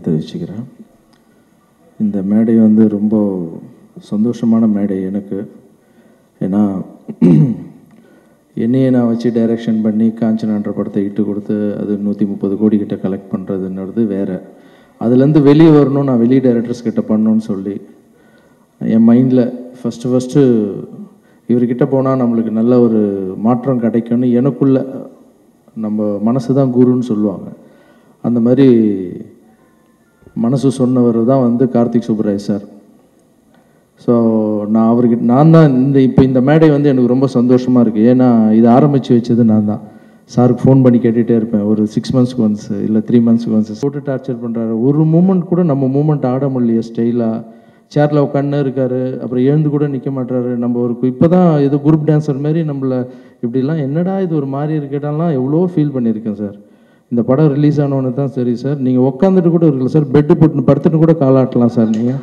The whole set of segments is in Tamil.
தெரிவிச்சுக்கிறேன் இந்த மேடை வந்து ரொம்ப சந்தோஷமான மேடை எனக்கு ஏன்னா என்னையே நான் வச்சு டைரக்ஷன் பண்ணி காஞ்சனான்ற படத்தை இட்டு கொடுத்து அது நூற்றி முப்பது கோடி கிட்ட கலெக்ட் பண்ணுறதுன்றது வேறு அதுலேருந்து வெளியே வரணும் நான் வெளியே டைரக்டர்ஸ் கிட்ட பண்ணணும்னு சொல்லி என் மைண்டில் ஃபஸ்ட்டு ஃபஸ்ட்டு இவர்கிட்ட போனால் நம்மளுக்கு நல்ல ஒரு மாற்றம் கிடைக்கும்னு எனக்குள்ள நம்ம மனசு தான் குருன்னு சொல்லுவாங்க அந்த மாதிரி மனசு சொன்னவர் தான் வந்து கார்த்திக் சுப்ராய் சார் ஸோ நான் அவர்கிட்ட நான் தான் இந்த இப்போ இந்த மேடை வந்து எனக்கு ரொம்ப சந்தோஷமாக இருக்குது ஏன்னா இதை ஆரம்பித்து வச்சது நான் தான் சாருக்கு ஃபோன் பண்ணி கேட்டுகிட்டே இருப்பேன் ஒரு சிக்ஸ் மந்த்ஸ்க்கு ஒன்ஸ் இல்லை த்ரீ மந்த்ஸ்க்கு ஒன்ஸ் போட்டு டார்ச்சர் பண்ணுறாரு ஒரு மூமெண்ட் கூட நம்ம மூமெண்ட் ஆட முடியல ஸ்டைலாக சேரில் உட்காந்து இருக்காரு அப்புறம் எழுந்து கூட நிற்க மாட்டாரு நம்ம ஒரு இப்போ தான் ஏதோ குரூப் டான்ஸர் மாதிரி நம்மளை இப்படிலாம் என்னடா இது ஒரு மாதிரி இருக்கட்டாலாம் எவ்வளோ ஃபீல் பண்ணியிருக்கேன் சார் இந்த படம் ரிலீஸ் ஆனோன்னு தான் சரி சார் நீங்கள் உட்காந்துட்டு கூட இருக்கல சார் பெட்டு போட்டு படுத்துட்டு கூட காலாட்டலாம் சார் நீங்கள்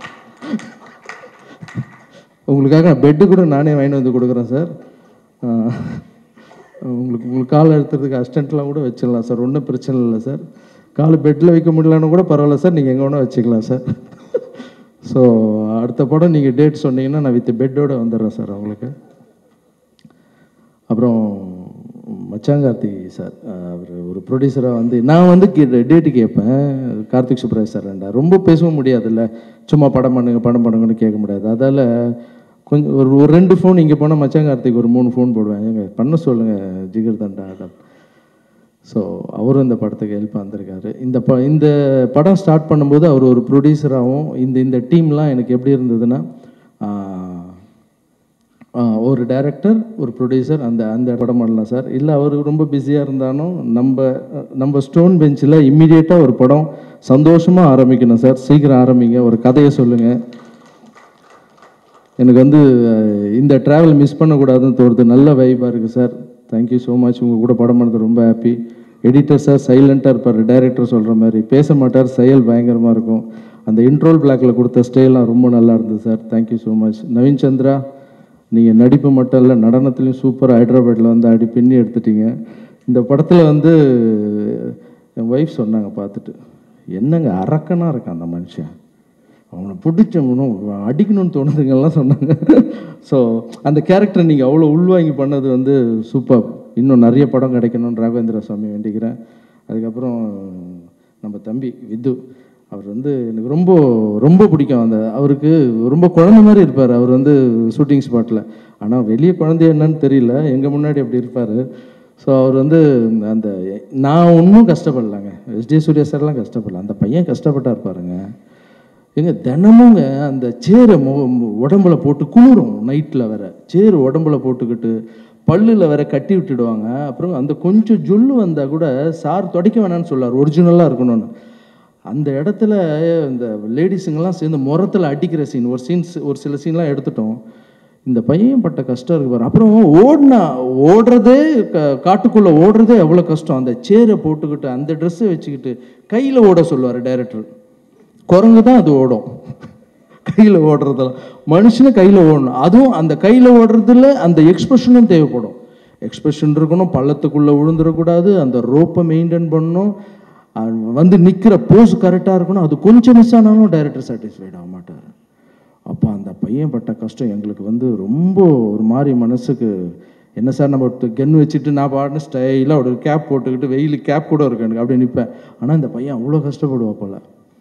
உங்களுக்காக பெட்டு கூட நானே வாங்கிட்டு வந்து கொடுக்குறேன் சார் ஆஹ், உங்களுக்கு உங்களுக்கு கால் எடுத்துறதுக்கு அஸ்டண்ட்லாம் கூட வச்சிடலாம் சார் ஒன்றும் பிரச்சனை இல்லை சார் கால் பெட்டில் வைக்க முடியலன்னு கூட பரவாயில்ல சார் நீங்கள் எங்கே வேணால் வச்சுக்கலாம் சார் ஸோ அடுத்த படம் நீங்கள் டேட் சொன்னீங்கன்னா நான் வித் பெட்டோட வந்துடுறேன் சார் உங்களுக்கு அப்புறம் மச்சாங்கார்த்தி சார் அவர் ஒரு ப்ரொடியூசராக வந்து நான் வந்து டேட்டு கேட்பேன் கார்த்திக் சுப்ராஜ் சார் ரெண்டா ரொம்ப பேசவும் முடியாதுல்ல சும்மா படம் பண்ணுங்க படம் பண்ணுங்கன்னு கேட்க முடியாது அதால் கொஞ்சம் ஒரு ஒரு ரெண்டு ஃபோன் இங்கே போனால் மச்சாங்கார்த்திக் ஒரு மூணு ஃபோன் போடுவேன் ஏங்க பண்ண சொல்லுங்கள் ஜிகர் தண்டா ஸோ அவரும் இந்த படத்துக்கு ஹெல்ப் வந்திருக்காரு இந்த ப இந்த படம் ஸ்டார்ட் பண்ணும்போது அவர் ஒரு ப்ரொடியூசராகவும் இந்த இந்த டீம்லாம் எனக்கு எப்படி இருந்ததுன்னா ஆஹ், ஆஹ், ஒரு டைரக்டர் ஒரு ப்ரொடியூசர் அந்த அந்த படம் பண்ணலாம் சார் இல்லை அவர் ரொம்ப பிஸியாக இருந்தாலும் நம்ம நம்ம ஸ்டோன் பெஞ்சில் இம்மிடியேட்டாக ஒரு படம் சந்தோஷமாக ஆரம்பிக்கணும் சார் சீக்கிரம் ஆரம்பிங்க ஒரு கதையை சொல்லுங்கள் எனக்கு வந்து அஹ், இந்த ட்ராவல் மிஸ் பண்ணக்கூடாதுன்னு தோணுது நல்ல வைபாக இருக்குது சார் தேங்க்யூ ஸோ மச் உங்கள் கூட படம் பண்ணது ரொம்ப ஹாப்பி எடிட்டர் சார் சைலண்ட்டாக இருப்பார் டைரக்டர் சொல்கிற மாதிரி பேச மாட்டார் செயல் பயங்கரமாக இருக்கும் அந்த இன்ட்ரோல் பிளாக்ல கொடுத்த ஸ்டைலாம் ரொம்ப நல்லா இருந்தது sir thank you so much Naveen Chandra நீங்கள் நடிப்பு மட்டும் இல்லை நடனத்துலையும் சூப்பர் ஹைதராபாத்தில் வந்து அடி பின்னி எடுத்துட்டீங்க இந்த படத்தில் வந்து என் ஒய்ஃப் சொன்னாங்க பார்த்துட்டு என்னங்க அரக்கனாக இருக்கான் அந்த மனுஷன் அவனை பிடிச்சவனும் அடிக்கணும்னு தோணுதுங்கெல்லாம் சொன்னாங்க ஸோ அந்த கேரக்டர் நீங்கள் அவ்வளோ உள்வாங்கி பண்ணது வந்து சூப்பர் இன்னும் நிறைய படம் கிடைக்கணும்னு ராகவேந்திர சுவாமி வேண்டிக்கிறேன் அதுக்கப்புறம் நம்ம தம்பி வித்து அவர் வந்து எனக்கு ரொம்ப ரொம்ப பிடிக்கும் அந்த அவருக்கு ரொம்ப குழந்தை மாதிரி இருப்பார் அவர் வந்து ஷூட்டிங் ஸ்பாட்டில் ஆனால் வெளியே குழந்தை என்னன்னு தெரியல எங்கள் முன்னாடி அப்படி இருப்பார் ஸோ அவர் வந்து அந்த நான் ஒன்றும் கஷ்டப்படலாங்க எஸ்டி சூர்யா சார்லாம் கஷ்டப்படல அந்த பையன் கஷ்டப்பட்டா பாருங்க எங்க தினமுங்க அந்த சேரை மு மு- உடம்புல போட்டு குளிரும் நைட்டில் வேற சேரு உடம்புல போட்டுக்கிட்டு பல்லில் வேற கட்டி விட்டுடுவாங்க அப்புறம் அந்த கொஞ்சம் ஜொல்லு வந்தால் கூட சார் துடைக்க வேணாம்னு சொல்லார் ஒரிஜினலாக இருக்கணும்னு அந்த இடத்துல இந்த லேடிஸுங்கெல்லாம் சேர்ந்து முரத்தில் அடிக்கிற சீன் ஒரு சீன்ஸ் ஒரு சில சீன்லாம் எடுத்துட்டோம் இந்த பையன் பட்ட கஷ்டம் இருக்கு பாரு அப்புறம் ஓடினா ஓடுறதே க- காட்டுக்குள்ள ஓடுறதே எவ்வளோ கஷ்டம் அந்த சேரை போட்டுக்கிட்டு அந்த ட்ரெஸ்ஸை வச்சுக்கிட்டு கையில் ஓட சொல்லுவார் டைரக்டர் குரங்கு தான் அது ஓடும் கையில் ஓடுறதெல்லாம் மனுஷனு கையில் ஓடணும் அதுவும் அந்த கையில் ஓடுறதுல அந்த எக்ஸ்பிரஷனும் தேவைப்படும் எக்ஸ்பிரஷன் இருக்கணும் பள்ளத்துக்குள்ளே விழுந்துடக்கூடாது அந்த ரோப்பை மெயின்டைன் பண்ணணும் அஹ் வந்து நிற்கிற போஸ் கரெக்டாக இருக்கணும் அது கொஞ்சம் மிஸ் ஆனாலும் டைரக்டர் சாட்டிஸ்ஃபைட் ஆக மாட்டார் அப்போ அந்த பையன் பட்ட கஷ்டம் எங்களுக்கு வந்து ரொம்ப ஒரு மாதிரி மனசுக்கு என்ன சார் நம்ம கன் வச்சுட்டு நான் பாட்டு ஸ்டைலாக ஒரு கேப் போட்டுக்கிட்டு வெயில் கேப் கூட இருக்கு எனக்கு அப்படியே நிற்பேன் ஆனால் இந்த பையன் அவ்வளோ கஷ்டப்படுவா போல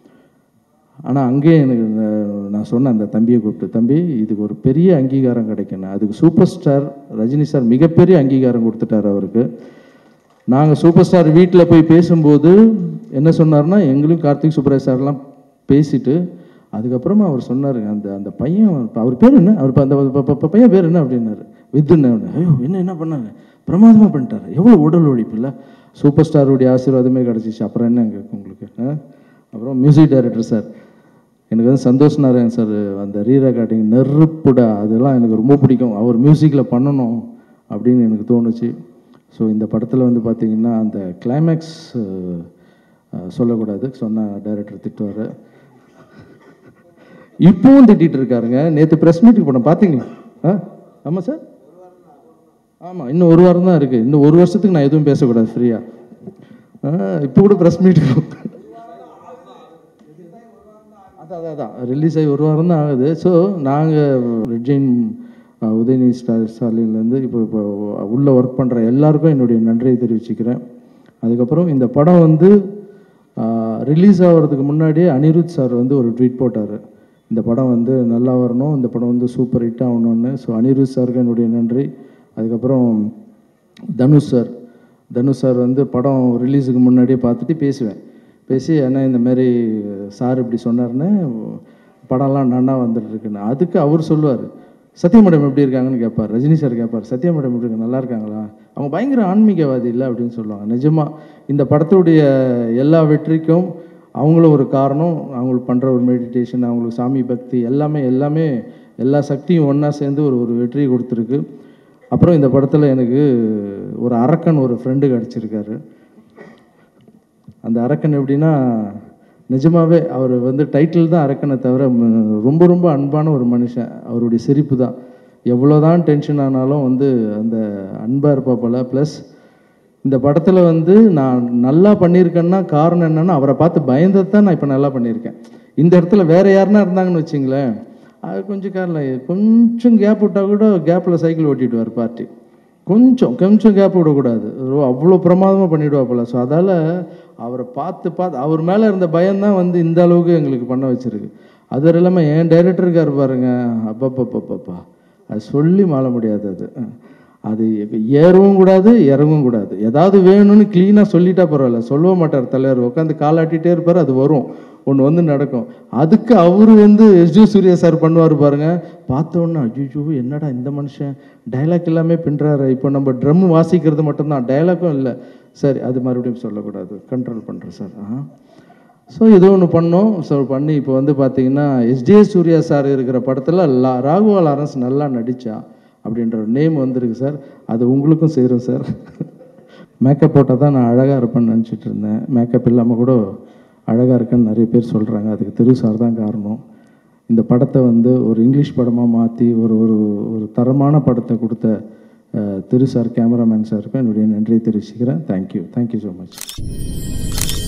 ஆனால் அங்கேயே எனக்கு இந்த- நான் சொன்னேன் அந்த தம்பியை கூப்பிட்டு தம்பி இதுக்கு ஒரு பெரிய அங்கீகாரம் கிடைக்கணும் அதுக்கு சூப்பர் ஸ்டார் ரஜினி சார் மிகப்பெரிய அங்கீகாரம் கொடுத்துட்டார் அவருக்கு நாங்கள் சூப்பர் ஸ்டார் வீட்டில் போய் பேசும்போது என்ன சொன்னார்னா எங்களையும் கார்த்திக் சுப்ராஜ் சார்லாம் பேசிட்டு அதுக்கப்புறமா அவர் சொன்னாருங்க அந்த அந்த பையன் அவர் பேர் என்ன அவர் ப- அந்த ப- ப- ப- பையன் பேர் என்ன அப்படின்னாரு வித்துன்னு ஐயோ என்ன என்ன பண்ணாங்க பிரமாதமாக பண்ணிட்டாரு எவ்வளோ உடல் உழைப்பு இல்லை சூப்பர் ஸ்டாருடைய ஆசீர்வாதமே கிடச்சிச்சு அப்புறம் என்ன எங்க உங்களுக்கு ஆ? அப்புறம் மியூசிக் டைரக்டர் சார் எனக்கு வந்து சந்தோஷ் நாராயண் சார் அந்த ரீ ரெக்கார்டிங் நெருப்புடா அதெல்லாம் எனக்கு ரொம்ப பிடிக்கும் அவர் மியூசிக்கில் பண்ணணும் அப்படின்னு எனக்கு தோணுச்சு ஸோ இந்த படத்தில் வந்து பார்த்தீங்கன்னா அந்த கிளைமேக்ஸ் சொல்லக்கூடாது சொன்னால் டைரக்டர் திட்டுவார் இப்பவும் திட்டிட்டு இருக்காருங்க நேற்று ப்ரெஸ் மீட்டுக்கு போனோம் பார்த்தீங்களா ஆ ஆமாம் சார் ஆமாம் இன்னும் ஒரு வாரம் தான் இருக்குது இன்னும் ஒரு வருஷத்துக்கு நான் எதுவும் பேசக்கூடாது ஃப்ரீயாக இப்போ கூட ப்ரெஸ் மீட்டுக்கு அதான் அதான் அதான் ரிலீஸ் ஆகி ஒரு வாரம் தான் ஆகுது ஸோ நாங்கள் ரெட்ஜைன் உதயநிதி ஸ்டா ஸ்டாலின்லேருந்து இப்போ இப்போ உள்ளே ஒர்க் பண்ணுற எல்லாருக்கும் என்னுடைய நன்றியை தெரிவிச்சுக்கிறேன் அதுக்கப்புறம் இந்த படம் வந்து ரிலீஸ் ஆகிறதுக்கு முன்னாடியே அனிருத் சார் வந்து ஒரு ட்வீட் போட்டார் இந்த படம் வந்து நல்லா வரணும் இந்த படம் வந்து சூப்பர் ஹிட் ஆகணும்னு ஸோ அனிருத் சாருக்கு என்னுடைய நன்றி அதுக்கப்புறம் தனுஷ் சார் தனுஷ் சார் வந்து படம் ரிலீஸுக்கு முன்னாடியே பார்த்துட்டு பேசுவேன் பேசி என்ன இந்த மாதிரி சார் இப்படி சொன்னார்னு படம்லாம் நன்னா வந்துட்டு இருக்குன்னு அதுக்கு அவர் சொல்லுவார் சத்யா மேடம் எப்படி இருக்காங்கன்னு கேட்பார் ரஜினி சார் கேட்பார் சத்யா மேடம் எப்படி இருக்காங்க நல்லா இருக்காங்களா அவங்க பயங்கர ஆன்மீகவாதி இல்லை அப்படின்னு சொல்லுவாங்க நிஜமாக இந்த படத்துடைய எல்லா வெற்றிக்கும் அவங்களும் ஒரு காரணம் அவங்களுக்கு பண்ணுற ஒரு மெடிடேஷன் அவங்களுக்கு சாமி பக்தி எல்லாமே எல்லாமே எல்லா சக்தியும் ஒன்றா சேர்ந்து ஒரு ஒரு வெற்றியை கொடுத்துருக்கு அப்புறம் இந்த படத்தில் எனக்கு ஒரு அரக்கன் ஒரு ஃப்ரெண்டு கிடச்சிருக்காரு அந்த அரக்கன் எப்படின்னா நிஜமாவே அவர் வந்து டைட்டில் தான் அரக்கனை தவிர ம- ரொம்ப ரொம்ப அன்பான ஒரு மனுஷன் அவருடைய சிரிப்பு தான் எவ்வளோதான் டென்ஷன் ஆனாலும் வந்து அந்த அன்பாக இருப்பா போல ப்ளஸ் இந்த படத்தில் வந்து நான் நல்லா பண்ணியிருக்கேன்னா காரணம் என்னன்னா அவரை பார்த்து பயந்தது தான் நான் இப்போ நல்லா பண்ணியிருக்கேன் இந்த இடத்துல வேற யாருன்னா இருந்தாங்கன்னு வச்சிங்களேன் அது கொஞ்சம் காரில் கொஞ்சம் கேப் விட்டால் கூட கேப்பில் சைக்கிள் ஓட்டிட்டு பார்ட்டி கொஞ்சம் கொஞ்சம் கேப் விடக்கூடாது ரொ- அவ்வளோ பிரமாதமாக பண்ணிவிடுவாப்புல ஸோ அதால் அவரை பார்த்து பார்த்து அவர் மேலே இருந்த பயம்தான் வந்து இந்த அளவுக்கு எங்களுக்கு பண்ண வச்சிருக்கு அது இல்லாமல் என் டைரக்டர் இருக்கார் பாருங்க அப்பப்பப்பப்பப்பா அது சொல்லி மாள முடியாது அது அது ஏறவும் கூடாது இறங்கவும் கூடாது ஏதாவது வேணும்னு க்ளீனாக சொல்லிட்டா பரவாயில்ல சொல்லவும் மாட்டார் தலைவர் உட்காந்து காலாட்டிகிட்டே இருப்பார் அது வரும் ஒன்று வந்து நடக்கும் அதுக்கு அவர் வந்து எஸ்ஜி சூர்யா சார் பண்ணுவார் பாருங்க பார்த்த உடனே அஜிஜோ என்னடா இந்த மனுஷன் டைலாக் எல்லாமே பின்னுறாரு இப்போ நம்ம ட்ரம் வாசிக்கிறது மட்டும்தான் டைலாக்கும் இல்லை சரி அது மறுபடியும் சொல்லக்கூடாது கண்ட்ரோல் பண்ணுறேன் சார் ஆ ஸோ ஏதோ ஒன்று பண்ணோம் ஸோ பண்ணி இப்போ வந்து பார்த்தீங்கன்னா எஸ்டிஏ சூர்யா சார் இருக்கிற படத்தில் லா ராகுவா லாரன்ஸ் நல்லா நடிச்சா அப்படின்ற ஒரு நேம் வந்திருக்கு சார் அது உங்களுக்கும் சேரும் சார் மேக்கப் போட்டால் தான் நான் அழகாக இருப்பேன்னு நினச்சிட்டு இருந்தேன் மேக்கப் இல்லாமல் கூட அழகாக இருக்கேன்னு நிறைய பேர் சொல்கிறாங்க அதுக்கு திரு சார் தான் காரணம் இந்த படத்தை வந்து ஒரு இங்கிலீஷ் படமாக மாற்றி ஒரு ஒரு ஒரு தரமான படத்தை கொடுத்த அஹ், திரு சார் கேமராமேன் சாருக்கும் என்னுடைய நன்றியை தெரிவிச்சுக்கிறேன் தேங்க்யூ தேங்க்யூ ஸோ மச்